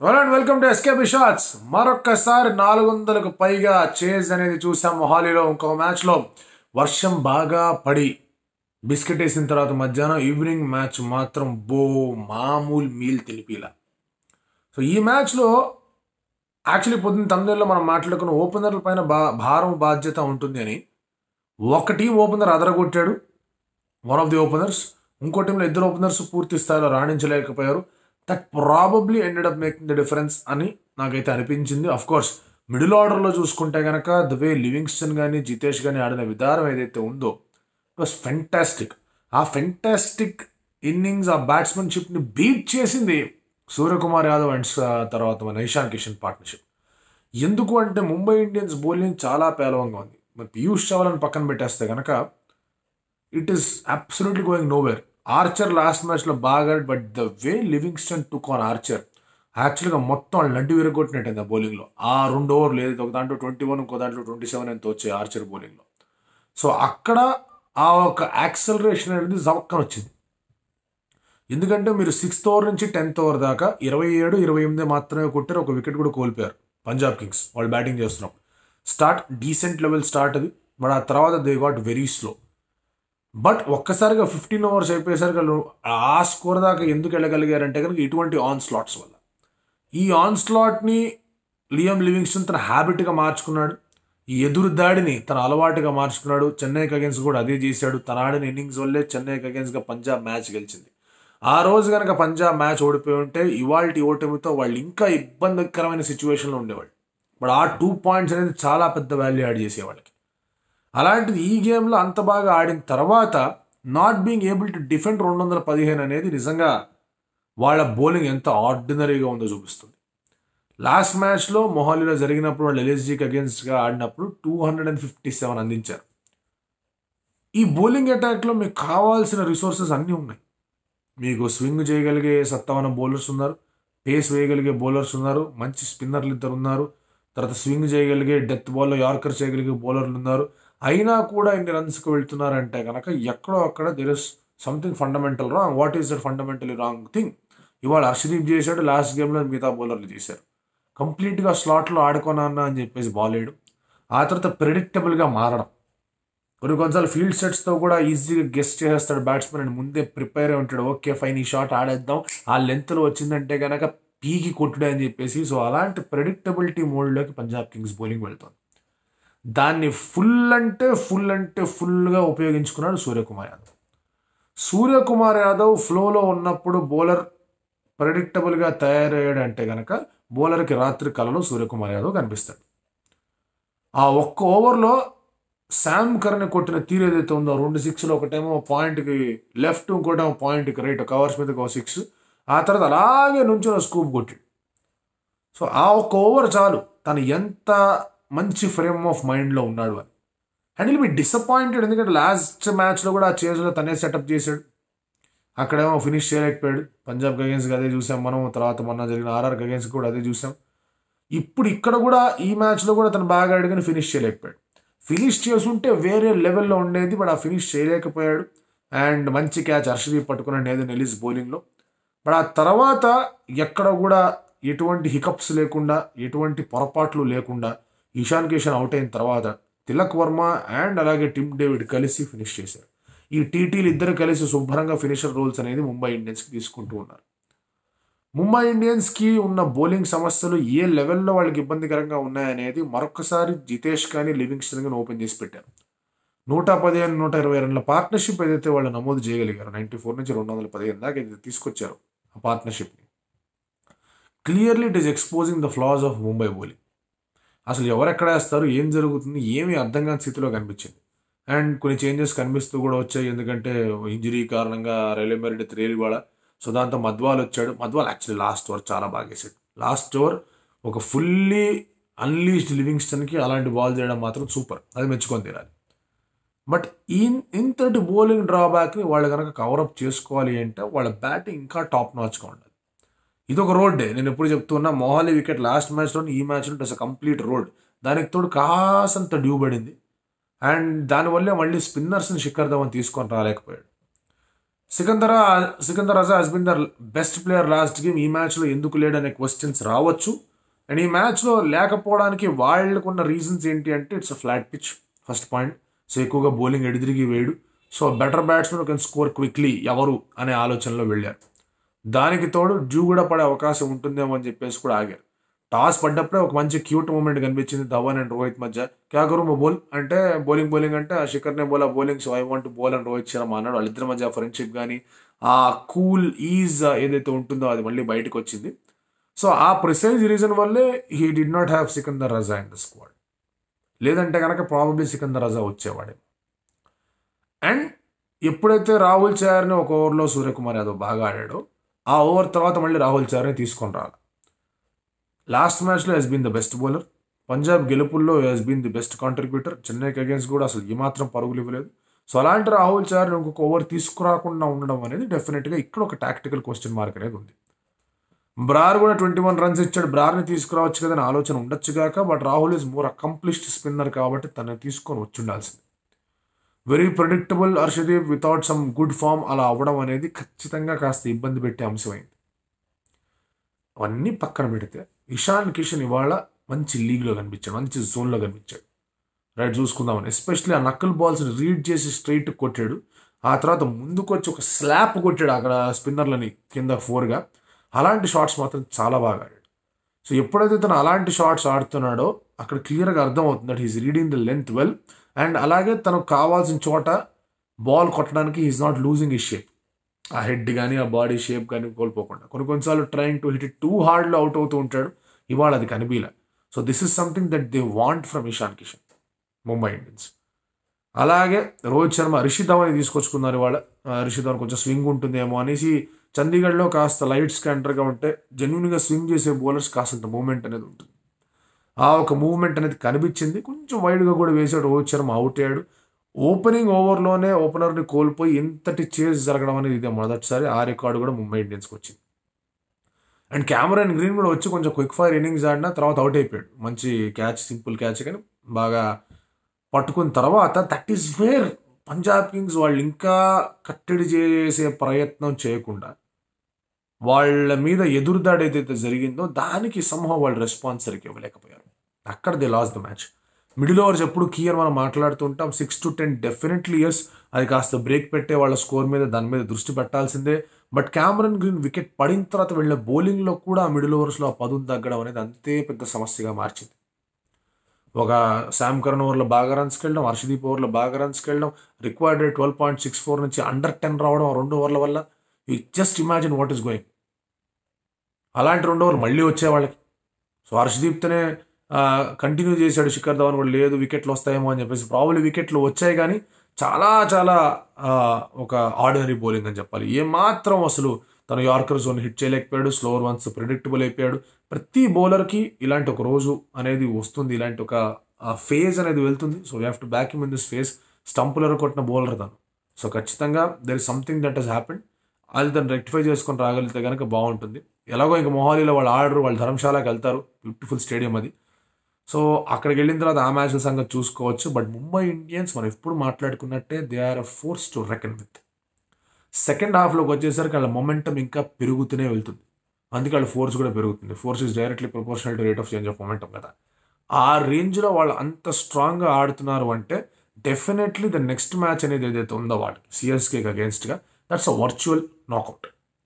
Roland welcome to SKP shots మరొక్కసారి నాలుగు వందలకు పైగా చేజ్ అనేది చూసాం మొహాలీలో ఇంకొక మ్యాచ్లో వర్షం బాగా పడి బిస్కెట్ వేసిన తర్వాత మధ్యాహ్నం ఈవినింగ్ మ్యాచ్ మాత్రం బో మామూలు మీల్ తెలిపిలా సో ఈ మ్యాచ్లో యాక్చువల్లీ పొద్దున్న తొమ్మిదిలో మనం మాట్లాడుకున్న ఓపెనర్ల పైన బా భారం బాధ్యత ఉంటుంది అని ఒక టీం ఓపెనర్ అదరగొట్టాడు వన్ ఆఫ్ ది ఓపెనర్స్ ఇంకో టీంలో ఇద్దరు ఓపెనర్స్ పూర్తి స్థాయిలో రాణించలేకపోయారు that probably ended up making the difference అని నాకైతే అనిపించింది అఫ్ కోర్స్ మిడిల్ ఆర్డర్లో చూసుకుంటే కనుక ద వే లివింగ్స్టన్ కానీ జితేష్ కానీ ఆడిన విధానం ఏదైతే ఉందో ఇట్ వాస్ ఫెంటాస్టిక్ ఆ ఫెంటాస్టిక్ ఇన్నింగ్స్ ఆ బ్యాట్స్మెన్షిప్ని బీట్ చేసింది సూర్యకుమార్ యాదవ్ అండ్ తర్వాత మన ఇషాన్ కిషన్ పార్ట్నర్షిప్ ఎందుకు అంటే ముంబై ఇండియన్స్ బౌలింగ్ చాలా పేలవంగా ఉంది మరి పీయూష్ చావలని పక్కన పెట్టేస్తే కనుక it is absolutely going nowhere Archer last మ్యాచ్లో బాగా but the way Livingstone took on Archer యాక్చువల్గా మొత్తం వాళ్ళు లడ్డు విరగొట్టినట్టు ఆ బౌలింగ్లో ఆ రెండు ఓవర్లు ఏదైతే ఒక దాంట్లో ట్వంటీ వన్ ఇంకో దాంట్లో ట్వంటీ సెవెన్ ఎంత వచ్చాయి ఆర్చర్ బౌలింగ్లో సో అక్కడ ఆ ఒక యాక్సలరేషన్ అనేది జవక్కన వచ్చింది ఎందుకంటే మీరు సిక్స్త్ ఓవర్ నుంచి టెన్త్ ఓవర్ దాకా ఇరవై ఏడు ఇరవై ఎనిమిది మాత్రమే కొట్టారు ఒక వికెట్ కూడా కోల్పోయారు పంజాబ్ కింగ్స్ వాళ్ళు బ్యాటింగ్ చేస్తున్నప్పుడు స్టార్ట్ డీసెంట్ లెవెల్ స్టార్ట్ అది బట్ ఆ తర్వాత they got very slow but ఒక్కసారిగా ఫిఫ్టీన్ ఓవర్స్ అయిపోయేసరికి వాళ్ళు ఆ స్కోర్ దాకా ఎందుకు వెళ్ళగలిగారంటే కనుక ఇటువంటి ఆన్ స్లాట్స్ వల్ల ఈ ఆన్ స్లాట్ని లియం లివింగ్స్టన్ తన హ్యాబిట్గా మార్చుకున్నాడు ఈ ఎదురు దాడిని తన అలవాటుగా మార్చుకున్నాడు చెన్నైకి అగేన్స్ కూడా అదే చేశాడు తన ఆడిన ఇన్నింగ్స్ వల్లే చెన్నైకి అగేన్స్గా పంజాబ్ మ్యాచ్ గెలిచింది ఆ రోజు కనుక పంజాబ్ మ్యాచ్ ఓడిపోయి ఉంటే ఇవాళ ఓటమితో వాళ్ళు ఇంకా ఇబ్బందికరమైన సిచ్యువేషన్లో ఉండేవాళ్ళు బట్ ఆ టూ పాయింట్స్ అనేది చాలా పెద్ద వాల్యూ యాడ్ చేసేవాళ్ళకి అలాంటిది ఈ గేమ్లో అంత బాగా ఆడిన తర్వాత not being able to defend రెండు వందల పదిహేను అనేది నిజంగా వాళ్ళ బౌలింగ్ ఎంత ఆర్డినరీగా ఉందో చూపిస్తుంది లాస్ట్ మ్యాచ్లో మొహాలీలో జరిగినప్పుడు వాళ్ళు ఎల్ఎస్జీకి అగేన్స్ట్గా ఆడినప్పుడు two hundred and fifty seven అందించారు ఈ బౌలింగ్ అటాక్లో మీకు కావాల్సిన రిసోర్సెస్ అన్నీ ఉన్నాయి మీకు స్వింగ్ చేయగలిగే సత్తావన బౌలర్స్ ఉన్నారు పేస్ వేయగలిగే బౌలర్స్ ఉన్నారు మంచి స్పిన్నర్లు ఇద్దరు ఉన్నారు తర్వాత స్వింగ్ చేయగలిగే డెత్ బాల్లో యార్కర్ చేయగలిగే బౌలర్లు ఉన్నారు అయినా కూడా ఇన్ని రన్స్కి వెళ్తున్నారంటే కనుక ఎక్కడో అక్కడ there is something fundamental wrong what is that fundamentally wrong thing ఇవాళ హర్షదీప్ చేశాడు లాస్ట్ గేమ్లో మిగతా బౌలర్లు చేశారు కంప్లీట్గా స్లాట్లో ఆడుకోనన్నా అని చెప్పేసి బాల్ వేయడం ఆ తర్వాత ప్రెడిక్టబుల్గా మారడం కొన్ని కొన్నిసార్లు ఫీల్డ్ సెట్స్తో కూడా ఈజీగా గెస్ట్ చేసేస్తాడు బ్యాట్స్మెన్ అండ్ ముందే ప్రిపేర్ అయి ఉంటాడు ఓకే ఫైన్ ఈ షాట్ ఆడేద్దాం ఆ లెంత్లో వచ్చిందంటే కనుక పీకి కొట్టుడే అని చెప్పేసి సో అలాంటి ప్రెడిక్టబిలిటీ మోడ్లోకి పంజాబ్ కింగ్స్ బౌలింగ్ వెళ్తుంది దాన్ని ఫుల్ అంటే ఫుల్ అంటే ఫుల్గా ఉపయోగించుకున్నాడు సూర్యకుమార్ యాదవ్ సూర్యకుమార్ యాదవ్ ఫ్లోలో ఉన్నప్పుడు బౌలర్ ప్రెడిక్టబుల్గా తయారయ్యాడంటే కనుక బౌలర్కి రాత్రి కలలో సూర్యకుమార్ యాదవ్ కనిపిస్తాడు ఆ ఒక్క ఓవర్లో శామ్ కర్ని కొట్టిన తీరు ఏదైతే ఉందో రెండు సిక్స్లో ఒకటేమో పాయింట్కి లెఫ్ట్ ఇంకోటేమో పాయింట్కి రైట్ కవర్స్ మీదకి ఒక సిక్స్ ఆ తర్వాత అలాగే నుంచిన స్కూప్ కొట్టాడు సో ఆ ఒక్క ఓవర్ చాలు తను ఎంత మంచి ఫ్రేమ్ ఆఫ్ మైండ్లో ఉన్నాడు అని అండ్ విల్ బి డిసప్పాయింటెడ్ ఎందుకంటే లాస్ట్ మ్యాచ్లో కూడా ఆ చేజ్లో తనే సెటప్ చేశాడు అక్కడేమో ఫినిష్ చేయలేకపోయాడు పంజాబ్ అగేన్స్కి అదే చూసాం మనం తర్వాత మొన్న జరిగిన ఆర్ఆర్ అగేన్స్ కూడా అదే చూసాం ఇప్పుడు ఇక్కడ కూడా ఈ మ్యాచ్లో కూడా తను బాగా అడిగిన ఫినిష్ చేయలేకపోయాడు ఫినిష్ చేసుంటే వేరే లెవెల్లో ఉండేది బట్ ఆ ఫినిష్ చేయలేకపోయాడు అండ్ మంచి క్యాచ్ హర్షదీప్ పట్టుకున్నాడు నేదు నెలిస్ బౌలింగ్లో బట్ ఆ తర్వాత ఎక్కడ కూడా ఎటువంటి హికప్స్ లేకుండా ఎటువంటి పొరపాట్లు లేకుండా ఇషాన్ కిషన్ అవుట్ అయిన తర్వాత తిలక్ వర్మ అండ్ అలాగే టిమ్ డేవిడ్ కలిసి ఫినిష్ చేశారు ఈ టీటీలు ఇద్దరు కలిసి శుభ్రంగా ఫినిషర్ రోల్స్ అనేది ముంబై ఇండియన్స్కి తీసుకుంటూ ఉన్నారు ముంబై ఇండియన్స్కి ఉన్న బౌలింగ్ సమస్యలు ఏ లెవెల్లో వాళ్ళకి ఇబ్బందికరంగా ఉన్నాయనేది మరొకసారి జితేష్ కానీ లివింగ్స్టన్ కానీ ఓపెన్ చేసి పెట్టారు నూట పదిహేను నూట ఇరవై రెండుల పార్ట్నర్షిప్ ఏదైతే వాళ్ళు నమోదు చేయగలిగారు నైంటీ ఫోర్ నుంచి రెండు వందల పదిహేను దాకా ఏదైతే తీసుకొచ్చారు ఆ పార్ట్నర్షిప్ని clearly it is exposing the flaws of Mumbai bowling అసలు ఎవరెక్కడ వేస్తారు ఏం జరుగుతుంది ఏమీ అర్థం కాని స్థితిలో కనిపించింది అండ్ కొన్ని చేంజెస్ కనిపిస్తూ కూడా వచ్చాయి ఎందుకంటే ఇంజరీ కారణంగా రైల్వే మెరిట్ త్రేలి కూడా సో దాంతో మధ్వాల్ వచ్చాడు మధ్వాల్ యాక్చువల్లీ లాస్ట్ ఓవర్ చాలా బాగా వేసాడు లాస్ట్ ఓవర్ ఒక ఫుల్లీ అన్లీస్డ్ లివింగ్స్టన్కి అలాంటి బాల్ చేయడం మాత్రం సూపర్ అది మెచ్చుకొని తీరాలి బట్ ఈ ఇంతటి బౌలింగ్ డ్రాబ్యాక్ని వాళ్ళు కనుక కవరప్ చేసుకోవాలి అంటే వాళ్ళ బ్యాటింగ్ ఇంకా టాప్ నాచ్గా ఉండాలి ఇది ఒక రోడ్డే నేను ఎప్పుడు చెప్తున్నా మొహాలీ వికెట్ లాస్ట్ మ్యాచ్లో ఈ మ్యాచ్లో ఇట్ కంప్లీట్ రోడ్ దానికి తోడు కాసంత డ్యూ పడింది అండ్ దానివల్లే మళ్ళీ స్పిన్నర్స్ని శిఖర్ ధవన్ తీసుకొని రాలేకపోయాడు సికందరా Sikandar Raza has been the best player last game ఈ మ్యాచ్లో ఎందుకు లేడనే క్వశ్చన్స్ రావచ్చు అండ్ ఈ మ్యాచ్లో లేకపోవడానికి వాళ్ళకున్న రీజన్స్ ఏంటి అంటే it's a flat pitch first point so ఎక్కువగా బౌలింగ్ ఎడిదిరిగి వేయడు so better batsmen can score quickly ఎవరు అనే ఆలోచనలో వెళ్ళారు దానికి తోడు డ్యూ కూడా పడే అవకాశం ఉంటుందేమో అని చెప్పేసి కూడా ఆగారు టాస్ పడ్డప్పుడే ఒక మంచి క్యూట్ మూమెంట్ కనిపించింది ధవన్ అండ్ రోహిత్ మధ్య క్యా కరు బోల్ అంటే బౌలింగ్ బౌలింగ్ అంటే ఆ శిఖర్నే బోలా bowling so I want bowl and Rohit Sharma అన్నాడు వాళ్ళిద్దరి మధ్య ఫ్రెండ్షిప్ కానీ ఆ కూల్ ఈజ్ ఏదైతే ఉంటుందో అది మళ్ళీ బయటకు వచ్చింది సో ఆ ప్రిసైజ్ రీజన్ వల్లే he did not have Sikandar Raza in the squad లేదంటే కనుక ప్రాబబ్లీ సికందర్ రజా వచ్చేవాడే అండ్ ఎప్పుడైతే రాహుల్ చైర్ని ఒక ఓవర్లో సూర్యకుమార్ యాదవ్ బాగా ఆడాడో ఆ ఓవర్ తర్వాత మళ్ళీ రాహుల్ చైర్ని తీసుకొని రాలి లాస్ట్ మ్యాచ్లో he's been the best bowler Punjab గెలుపుల్లో he's been the best contributor చెన్నైకి అగేన్స్ట్ కూడా అసలు ఏమాత్రం పరుగులు ఇవ్వలేదు సో అలాంటి రాహుల్ చైర్ని ఇంకొక ఓవర్ తీసుకురాకుండా ఉండడం అనేది డెఫినెట్గా ఇక్కడ ఒక టాక్టికల్ క్వశ్చన్ మార్క్ అనేది ఉంది బ్రార్ కూడా ట్వంటీ వన్ రన్స్ ఇచ్చాడు బ్రార్ని తీసుకురావచ్చు కదా అని ఆలోచన ఉండొచ్చు కాక but Rahul is more accomplished spinner కాబట్టి తనని తీసుకొని వచ్చి ఉండాల్సింది very predictable Harshdeep without some good form అలా అవ్వడం అనేది ఖచ్చితంగా కాస్త ఇబ్బంది పెట్టే అంశమైంది అవన్నీ పక్కన పెడితే ఇషాన్ కిషన్ ఇవాళ మంచి లీగ్లో కనిపించాడు మంచి జోన్లో కనిపించాడు రైట్ చూసుకుందామని ఎస్పెషల్లీ ఆ నక్కల్ బాల్స్ని రీడ్ చేసి స్ట్రైట్ కొట్టాడు ఆ తర్వాత ముందుకు వచ్చి ఒక స్లాప్ కొట్టాడు అక్కడ స్పిన్నర్లని కింద ఫోర్గా అలాంటి షాట్స్ మాత్రం చాలా బాగా ఆడాడు సో ఎప్పుడైతే తను అలాంటి షాట్స్ ఆడుతున్నాడో అక్కడ క్లియర్గా అర్థమవుతుంది that is reading the length well and అలాగే తనకు కావాల్సిన చోట బాల్ కొట్టడానికి ఈజ్ నాట్ లూజింగ్ ఈ షేప్ ఆ హెడ్ కానీ ఆ బాడీ షేప్ కానీ కోల్పోకుండా కొన్ని కొన్నిసార్లు trying to hit it too హార్డ్లో అవుట్ అవుతూ ఉంటాడు ఇవాళ అది కనిపించలే so this is something that they want from Ishan Kishan Mumbai Indians అలాగే రోహిత్ శర్మ రిషి ధవన్ తీసుకొచ్చుకున్నారు ఇవాళ రిషి ధవన్ కొంచెం స్వింగ్ ఉంటుందేమో అనేసి చండీగఢ్లో కాస్త లైట్ స్కాంటర్గా ఉంటే జెన్యున్గా స్వింగ్ చేసే బౌలర్స్ కాస్తంత మూమెంట్ అనేది ఉంటుంది ఆ ఒక మూవ్మెంట్ అనేది కనిపించింది కొంచెం వైడ్గా కూడా వేసాడు రోహిత్ శర్మ అవుట్ అయ్యాడు ఓపెనింగ్ ఓవర్లోనే ఓపెనర్ని కోల్పోయి ఇంతటి చేజ్ జరగడం అనేది ఇదే మొదటిసారి ఆ రికార్డు కూడా ముంబై ఇండియన్స్కి వచ్చింది అండ్ కెమెరాన్ గ్రీన్ కూడా వచ్చి కొంచెం క్విక్ ఫైర్ ఇన్నింగ్స్ ఆడినా తర్వాత అవుట్ అయిపోయాడు మంచి క్యాచ్ సింపుల్ క్యాచ్ కానీ బాగా పట్టుకున్న తర్వాత that is where Punjab Kings వాళ్ళు ఇంకా కట్టడి చేసే ప్రయత్నం చేయకుండా వాళ్ళ మీద ఎదురుదాడి ఏదైతే జరిగిందో దానికి సంహం వాళ్ళు రెస్పాన్స్ సరిగ్గా ఇవ్వలేకపోయారు అక్కడ they lose the match middle overs ఎప్పుడు కీయర్ మనం మాట్లాడుతుంటాం సిక్స్ టు టెన్ డెఫినెట్లీ ఇయర్స్ అది కాస్త బ్రేక్ పెట్టే వాళ్ళ స్కోర్ మీద దాని మీద దృష్టి పెట్టాల్సిందే బట్ క్యామరన్ గ్రీన్ వికెట్ పడిన తర్వాత వెళ్ళే బౌలింగ్లో కూడా మిడిల్ ఓవర్స్లో ఆ పదును తగ్గడం అనేది అంతే పెద్ద సమస్యగా మార్చింది ఒక శామ్ కరణ్ ఓవర్లో బాగా రన్స్కి వెళ్ళడం హర్షదీప్ ఓవర్లో బాగా రన్స్కి వెళ్ళడం required twelve point six four నుంచి అండర్ టెన్ రావడం ఆ రెండు ఓవర్ల వల్ల you just imagine what is going అలాంటి రెండు ఓవర్లు మళ్ళీ వచ్చే వాళ్ళకి సో హర్షదీప్తోనే కంటిన్యూ చేశాడు శిఖర్ ధవన్ కూడా లేదు వికెట్లు వస్తాయేమో అని చెప్పేసి ప్రాబ్లీ వికెట్లు వచ్చాయి కానీ చాలా చాలా ఒక ఆర్డినరీ బౌలింగ్ అని చెప్పాలి ఏమాత్రం అసలు తను యార్కర్ జోన్ హిట్ చేయలేకపోయాడు స్లోవర్ వన్స్ ప్రిడిక్టబుల్ అయిపోయాడు ప్రతి బౌలర్కి ఇలాంటి ఒక రోజు అనేది వస్తుంది ఇలాంటి ఒక ఫేజ్ అనేది వెళ్తుంది so we have to back in this phase స్టంపులర్ కొట్టిన బౌలర్ తను సో ఖచ్చితంగా there is something that he's happened అది తను రెక్టిఫై చేసుకొని రాగలిగితే కనుక బాగుంటుంది ఎలాగో ఇంకా మొహాలీలో వాళ్ళు ఆడరు వాళ్ళు ధర్మశాలకు వెళ్తారు బ్యూటిఫుల్ స్టేడియం అది సో అక్కడికి వెళ్ళిన తర్వాత ఆ మ్యాచ్ల సంగతి చూసుకోవచ్చు బట్ ముంబై ఇండియన్స్ మనం ఎప్పుడు మాట్లాడుకున్నట్టే they are a force to reckon with second హాఫ్లోకి వచ్చేసరికి వాళ్ళ మొమెంటం ఇంకా పెరుగుతూనే వెళ్తుంది అందుకే వాళ్ళ ఫోర్స్ కూడా పెరుగుతుంది force is directly proportional to rate of change of momentum కదా ఆ రేంజ్లో వాళ్ళు అంత స్ట్రాంగ్గా ఆడుతున్నారు అంటే డెఫినెట్లీ ద నెక్స్ట్ మ్యాచ్ అనేది ఏదైతే ఉందో వాళ్ళకి సిఎస్కేకి అగేన్స్ట్గా దట్స్ అ వర్చువల్ నాకౌట్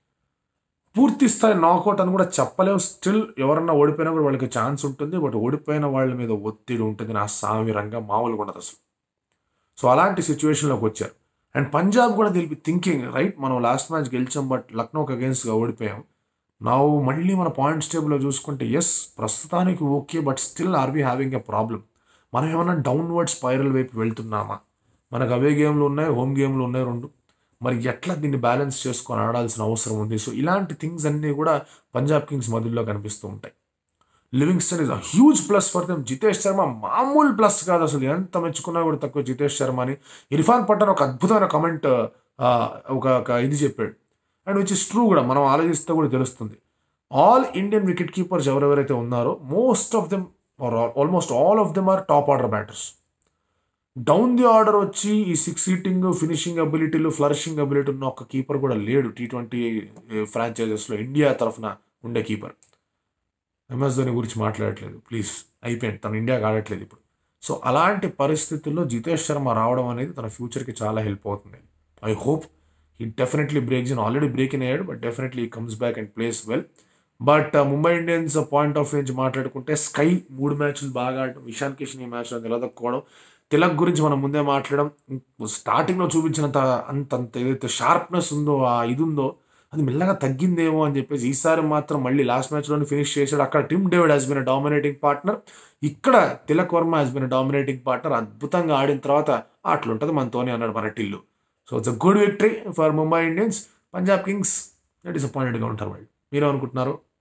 పూర్తి స్థాయి నాకౌట్ అని కూడా చెప్పలేము స్టిల్ ఎవరన్నా ఓడిపోయినా కూడా వాళ్ళకి ఛాన్స్ ఉంటుంది బట్ ఓడిపోయిన వాళ్ళ మీద ఒత్తిడి ఉంటుంది నా సామిరంగా మామూలుగా ఉండదు అసలు సో అలాంటి సిచ్యువేషన్లోకి వచ్చారు అండ్ పంజాబ్ కూడా తెలిపి థింకింగ్ రైట్ మనం లాస్ట్ మ్యాచ్ గెలిచాం బట్ లక్నోకి అగేన్స్ట్గా ఓడిపోయాం నా మళ్ళీ మన పాయింట్స్ టేబుల్లో చూసుకుంటే ఎస్ ప్రస్తుతానికి okay but still are we having a problem మనం ఏమన్నా డౌన్వర్డ్ స్పైరల్ వైపు వెళ్తున్నామా మనకు అవే గేమ్లు ఉన్నాయి హోమ్ గేమ్లు ఉన్నాయి రెండు మరి ఎట్లా దీన్ని బ్యాలెన్స్ చేసుకొని ఆడాల్సిన అవసరం ఉంది సో ఇలాంటి థింగ్స్ అన్నీ కూడా పంజాబ్ కింగ్స్ మధ్యలో కనిపిస్తూ ఉంటాయి Livingstone is a huge plus for them Jitesh Sharma మామూలు ప్లస్ కాదు అసలు ఎంత మెచ్చుకున్నా కూడా తక్కువ జితేష్ శర్మ అని ఇర్ఫాన్ పట్టన్ ఒక అద్భుతమైన కమెంట్ ఒక ఒక ఇది చెప్పాడు అండ్ విచ్ ఇస్ ట్రూ కూడా మనం ఆలోచిస్తే కూడా తెలుస్తుంది ఆల్ ఇండియన్ వికెట్ కీపర్స్ ఎవరెవరైతే ఉన్నారో most of them are almost all of them are top order batters down the order వచ్చి ఈ సిక్స్ సీటింగ్ ఫినిషింగ్ అబిలిటీలు ఫ్లరిషింగ్ అబిలిటీ ఉన్న ఒక కీపర్ కూడా లేడు టీ ట్వంటీ ఫ్రాంచైజెస్లో ఇండియా తరఫున ఉండే కీపర్ ఎంఎస్ ధోని గురించి మాట్లాడట్లేదు ప్లీజ్ అయిపోయింది తను ఇండియాకి ఆడట్లేదు ఇప్పుడు సో అలాంటి పరిస్థితుల్లో జితేష్ శర్మ రావడం అనేది తన ఫ్యూచర్కి చాలా హెల్ప్ అవుతుంది ఐ హోప్ ఈ definitely breaks in already break in అయ్యాడు but definitely comes back and place well but Mumbai Indians point of నుంచి మాట్లాడుకుంటే స్కై మూడు మ్యాచ్లు బాగా ఆడడం ఇషాన్ కిషన్ ఈ మ్యాచ్లో నిలదొక్కోవడం తిలక్ గురించి మనం ముందే మాట్లాడడం స్టార్టింగ్లో చూపించినంత అంత అంత ఏదైతే షార్ప్నెస్ ఉందో ఆ ఇది ఉందో అది మెల్లగా తగ్గిందేమో అని చెప్పేసి ఈసారి మాత్రం మళ్ళీ లాస్ట్ మ్యాచ్లోనే ఫినిష్ చేశాడు అక్కడ Tim David has been dominating partner ఇక్కడ Tilak Varma has been dominating partner అద్భుతంగా ఆడిన తర్వాత అట్లుంటుంది మనతోనే అన్నాడు మన Tillu so it's a good victory for Mumbai Indians Punjab Kings డిసప్పాయింటెడ్గా ఉంటారు వాళ్ళు మీరు అనుకుంటున్నారు